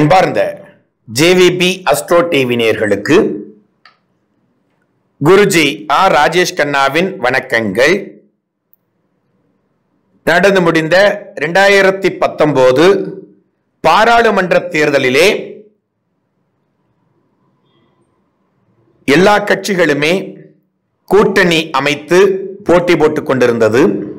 அன்பார்ந்த JVP astro TV நேயர்களுக்கு Guruji R Rajesh கண்ணாவின் வணக்கங்கள் நடந்து முடிந்த இரண்டாயிரத்தி பத்தொன்பது பாராளுமன்ற தேர்தலிலே எல்லா கட்சிகளுமே கூட்டணி அமைத்து போட்டி போட்டுக் கொண்டிருந்தது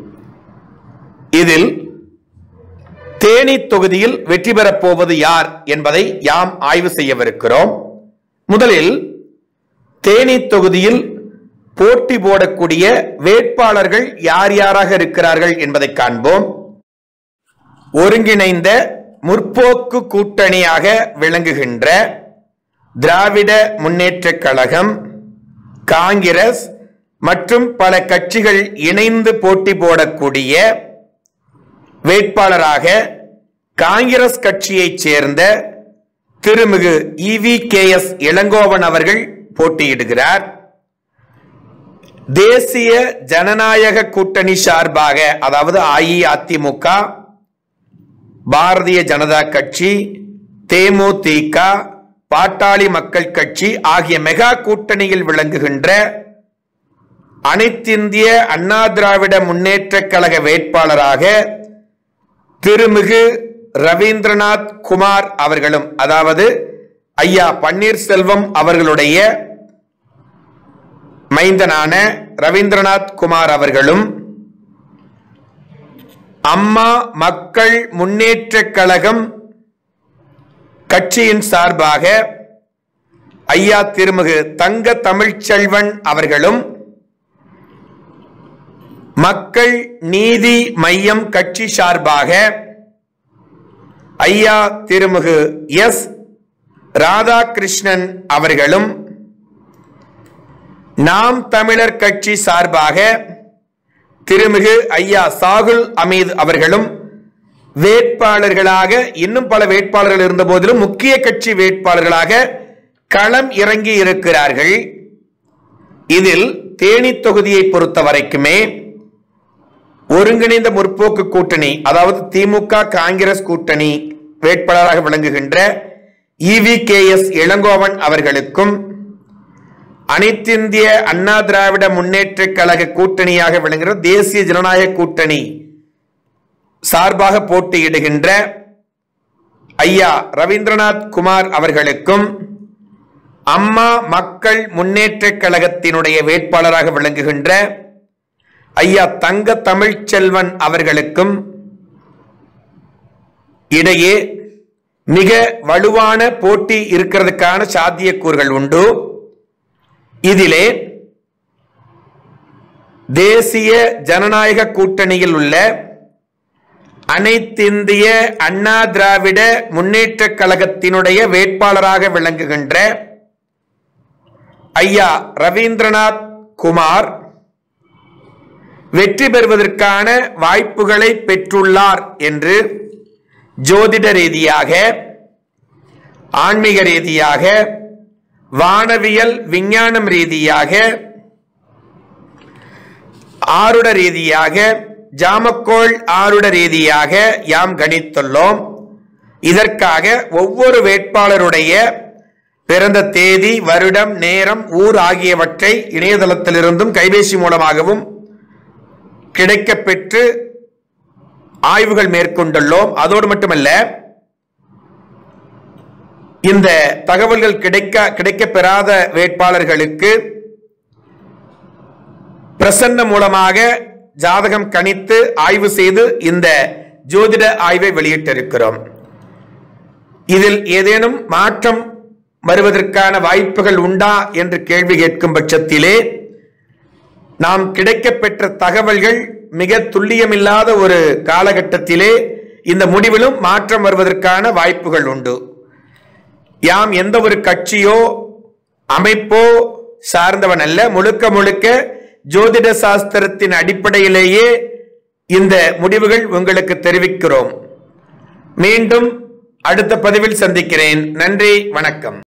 இதில் தேனி தொகுதியில் வெற்றி பெறப் போவது யார் என்பதை யாம் ஆய்வு செய்யவிருக்கிறோம் முதலில் தேனி தொகுதியில் போட்டி போடக்கூடிய வேட்பாளர்கள் யார் யாராக இருக்கிறார்கள் என்பதை காண்போம் ஒருங்கிணைந்த முற்போக்கு கூட்டணியாக விளங்குகின்ற திராவிட முன்னேற்றக் கழகம் காங்கிரஸ் மற்றும் பல கட்சிகள் இணைந்து போட்டி போடக்கூடிய வேட்பாளராக காங்கிரஸ் கட்சியைச் சேர்ந்த திருமிகு இவி கே எஸ் இளங்கோவன் அவர்கள் போட்டியிடுகிறார் தேசிய ஜனநாயக கூட்டணி சார்பாக அதாவது அஇஅதிமுக பாரதிய ஜனதா கட்சி தேமுதிக பாட்டாளி மக்கள் கட்சி ஆகிய மெகா கூட்டணியில் விளங்குகின்ற அனைத்திந்திய அண்ணா திராவிட முன்னேற்றக் கழக வேட்பாளராக திருமிகு ரவீந்திரநாத் குமார் அவர்களும் அதாவது ஐயா பன்னீர்செல்வம் அவர்களுடைய மைந்தனான ரவீந்திரநாத் குமார் அவர்களும் அம்மா மக்கள் முன்னேற்றக் கழகம் கட்சியின் சார்பாக ஐயா திருமிகு தங்க தமிழ்ச்செல்வன் அவர்களும் மக்கள் நீதி மையம் கட்சி சார்பாக ஐயா திருமிகு எஸ் ராதாகிருஷ்ணன் அவர்களும் நாம் தமிழர் கட்சி சார்பாக திருமிகு ஐயா சாகுல் அமீது அவர்களும் வேட்பாளர்களாக இன்னும் பல வேட்பாளர்கள் இருந்த போதிலும் முக்கிய கட்சி வேட்பாளர்களாக களம் இறங்கி இருக்கிறார்கள் இதில் தேனி தொகுதியை பொறுத்த வரைக்குமே ஒருங்கிணைந்த முற்போக்கு கூட்டணி அதாவது திமுக காங்கிரஸ் கூட்டணி வேட்பாளராக விளங்குகின்ற இவி கே எஸ் இளங்கோவன் அவர்களுக்கும் அனைத்திந்திய அண்ணா திராவிட முன்னேற்றக் கழக கூட்டணியாக விளங்குகிற தேசிய ஜனநாயக கூட்டணி சார்பாக போட்டியிடுகின்ற ஐயா ரவீந்திரநாத் குமார் அவர்களுக்கும் அம்மா மக்கள் முன்னேற்றக் கழகத்தினுடைய வேட்பாளராக விளங்குகின்ற ஐயா தங்க தமிழ்ச்செல்வன் அவர்களுக்கும் இடையே மிக வலுவான போட்டி இருக்கிறதுக்கான சாத்தியக்கூறுகள் உண்டு இதிலே தேசிய ஜனநாயக கூட்டணியில் உள்ள அனைத்திந்திய அண்ணா திராவிட முன்னேற்றக் கழகத்தினுடைய வேட்பாளராக விளங்குகின்ற ஐயா ரவீந்திரநாத் குமார் வெற்றி பெறுவதற்கான வாய்ப்புகளை பெற்றுள்ளார் என்று ஜோதிட ரீதியாக ஆன்மீக ரீதியாக வானவியல் விஞ்ஞானம் ரீதியாக ஆருட ரீதியாக ஜாமக்கோள் ஆருட ரீதியாக யாம் கணித்துள்ளோம் இதற்காக ஒவ்வொரு வேட்பாளருடைய பிறந்த தேதி வருடம் நேரம் ஊர் ஆகியவற்றை இணையதளத்திலிருந்தும் கைபேசி மூலமாகவும் கிடைக்கப்பெற்று ஆய்வுகள் மேற்கொண்டுள்ளோம் அதோடு மட்டுமல்ல இந்த தகவல்கள் கிடைக்க கிடைக்கப் பெறாத வேட்பாளர்களுக்கு பிரசன்ன மூலமாக ஜாதகம் கணித்து ஆய்வு செய்து இந்த ஜோதிட ஆய்வை வெளியிட்டிருக்கிறோம் இதில் ஏதேனும் மாற்றம் வருவதற்கான வாய்ப்புகள் உண்டா என்று கேள்வி கேட்கும் பட்சத்திலே நாம் கிடைக்கப்பெற்ற தகவல்கள் மிக துல்லியமில்லாத ஒரு காலகட்டத்திலே இந்த முடிவிலும் மாற்றம் வருவதற்கான வாய்ப்புகள் உண்டு யாம் எந்த ஒரு கட்சியோ அமைப்போ சார்ந்தவன் அல்ல முழுக்க முழுக்க ஜோதிட சாஸ்திரத்தின் அடிப்படையிலேயே இந்த முடிவுகள் உங்களுக்கு தெரிவிக்கிறோம் மீண்டும் அடுத்த பதிவில் சந்திக்கிறேன் நன்றி வணக்கம்